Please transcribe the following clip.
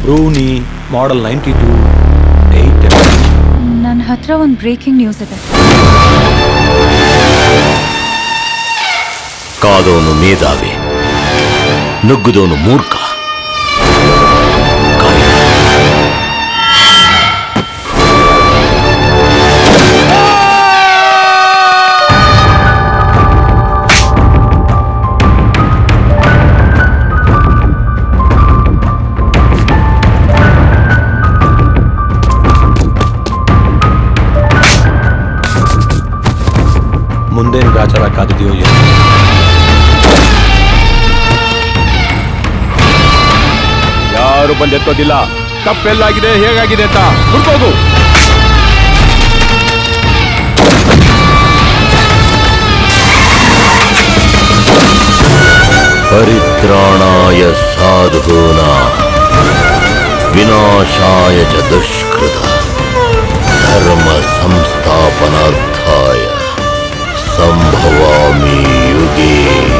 Brunei model ninety two eight ನನ್ನ ಹತ್ರ ಒಂದು ಬ್ರೇಕಿಂಗ್ ನ್ಯೂಸ್ ಇದೆ ಕಾದವನು ಮೇಧಾವಿ ನುಗ್ಗುದವನು ಮೂರ್ಖ ಮುಂದೇನು ಗ್ರಾಚಾರ ಕಾದಿದೆಯೋ ಏನು ಯಾರು ಬಂದೆತ್ತೋದಿಲ್ಲ ತಪ್ಪೆಲ್ಲಾಗಿದೆ ಹೇಗಾಗಿದೆ ಅಂತ ಹುಡ್ಕೋಗು ಪರಿತ್ರಾಣಾಯ ಸಾಧೂನ ವಿನಾಶಾಯ ಚ ದುಷ್ಕೃತ ಧರ್ಮ ಸಂಸ್ಥಾಪನಾರ್ಥಾಯ ಸಂಭವಾಮಿ ಯುಗೇ